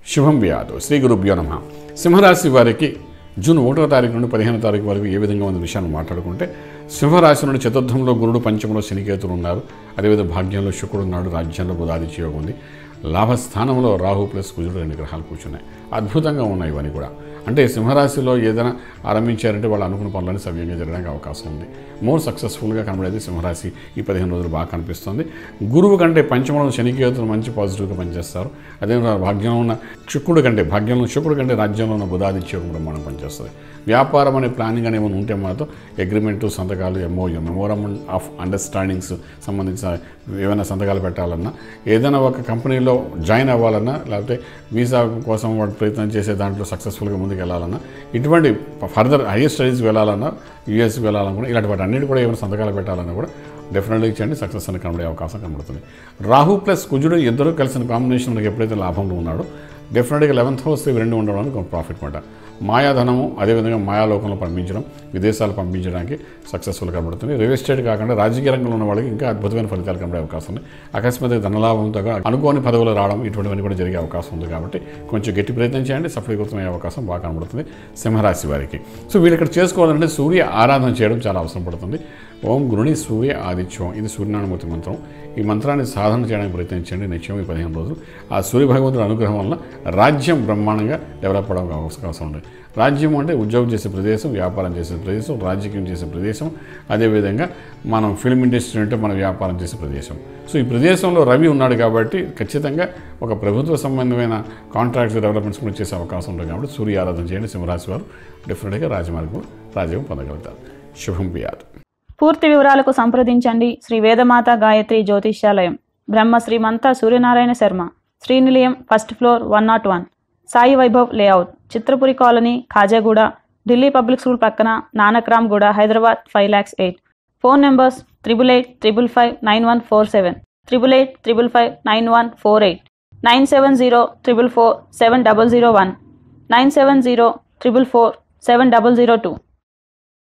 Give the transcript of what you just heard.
శుభం వ్యాధు శ్రీ గురుభ్యో నమ సింహరాశి వారికి జూన్ ఒకటో తారీఖు నుండి పదిహేనో తారీఖు వరకు ఏ విధంగా ఉన్న విషయాన్ని మాట్లాడుకుంటే సింహరాశి నుండి చతుర్థంలో గురుడు పంచమంలో శనికేతులు ఉన్నారు అదేవిధంగా భాగ్యంలో శుక్రుడు ఉన్నాడు రాజ్యంలో బుధాదిత్య యోగం ఉంది లాభస్థానంలో రాహు ప్లస్ కుజుడు రెండు గ్రహాలు కూర్చున్నాయి అద్భుతంగా ఉన్నాయి ఇవన్నీ కూడా అంటే సింహరాశిలో ఏదైనా ఆరంభించారంటే వాళ్ళు అనుకున్న పనులన్నీ సవ్యంగా జరగడానికి అవకాశం ఉంది మోర్ సక్సెస్ఫుల్గా కనబడేది సింహరాశి ఈ పదిహేను రోజులు బాగా కనిపిస్తుంది గురువు కంటే పంచమంలో శనికేతులు మంచి పాజిటివ్గా పనిచేస్తారు అదేవిధంగా భాగ్యంలో ఉన్న శుక్రుడు కంటే భాగ్యంలో శుక్రుడు కంటే రాజ్యంలో ఉన్న బుధాదిత్య కూడా మనం పనిచేస్తుంది వ్యాపారం అనే ప్లానింగ్ అని ఏమైనా ఉంటే మాత్రం అగ్రిమెంటు సంతకాలు ఎంఓయూ మెమోరమం ఆఫ్ అండర్స్టాండింగ్స్ సంబంధించిన ఏమైనా సంతకాలు పెట్టాలన్నా ఏదైనా ఒక కంపెనీలో జాయిన్ అవ్వాలన్నా లేకపోతే వీసా కోసం వాడు ప్రయత్నం చేసే దాంట్లో సక్సెస్ఫుల్గా ముందుకు వెళ్ళాలన్నా ఇటువంటి ఫర్దర్ హైయర్ స్టడీస్కి వెళ్ళాలన్నా యూఎస్కి వెళ్ళాలన్నా కూడా ఇలాంటి వాటి అన్నిటి కూడా ఏమైనా సంతకాలు పెట్టాలన్నా కూడా డెఫినెట్గా ఇచ్చండి సక్సెస్ అని కనబడే అవకాశం కనబడుతుంది రాహు ప్లస్ కుజుడు ఇద్దరు కలిసిన కాంబినేషన్ మనకి ఎప్పుడైతే లాభంలో ఉన్నాడో డెఫినెట్గా లెవెన్త్ హౌస్ ఇవి రెండు ఉండడానికి ఒక ప్రాఫిట్ మాట మాయాధనము అదేవిధంగా మాయాలోకంలో పంపించడం విదేశాలు పంపించడానికి సక్సెస్ఫుల్ కనబడుతుంది రియల్ ఎస్టేట్ కాకుండా రాజకీయ రంగంలో ఉన్న వాళ్ళకి ఇంకా అద్భుతమైన ఫలితాలు కనబడే అవకాశం ఉంది అకస్మాత్తుగా ధనలాభంతో అనుకోని పదవులు రావడం ఇటువంటివన్నీ కూడా జరిగే అవకాశం ఉంది కాబట్టి కొంచెం గట్టి ప్రయత్నం చేయండి సఫలీకృతమయ్యే అవకాశం బాగా కనబడుతుంది సింహరాశి వారికి సో వీళ్ళు ఇక్కడ చేసుకోవాలంటే సూర్య ఆరాధన చేయడం చాలా అవసరం పడుతుంది ఓం గురుని సూర్య ఆదిత్యం ఇది సూర్యనారాయణమూర్తి మంత్రం ఈ మంత్రాన్ని సాధన చేయడానికి ప్రయత్నించండి నిత్యం ఈ పదిహేను రోజులు ఆ సూర్య భగవంతుడి అనుగ్రహం వల్ల రాజ్యం బ్రహ్మాండంగా డెవలప్ అవడం అవకాశం ఉంది రాజ్యం అంటే ఉద్యోగం చేసే ప్రదేశం వ్యాపారం చేసే ప్రదేశం రాజకీయం చేసే ప్రదేశం అదేవిధంగా మనం ఫిల్మ్ ఇండస్ట్రీ అంటే మనం వ్యాపారం చేసే ప్రదేశం సో ఈ ప్రదేశంలో రవి ఉన్నాడు కాబట్టి ఖచ్చితంగా ఒక ప్రభుత్వ సంబంధమైన కాంట్రాక్ట్స్ డెవలప్మెంట్స్ కూడా చేసే అవకాశం ఉంటుంది కాబట్టి సూర్య ఆరాధన చేయండి సింహరాశి వారు డెఫినెట్గా రాజమార్గం రాజ్యం పొందగలుగుతారు శుభం పియాదు పూర్తి వివరాలకు సంప్రదించండి Shri Vedamata Gayatri Jyotishyalayam Brahma Srimanta Suryanarayana Sharma Srinilayam first floor one nought one Sai Vaibhav layout Chitrapuri colony Khajaguda Delhi public school పక్కన Nanakramguda Hyderabad five lakhs eight phone numbers triple eight triple five nine one four seven triple eight triple five nine one four eight nine seven zero triple four seven double zero one nine seven zero triple four seven double zero two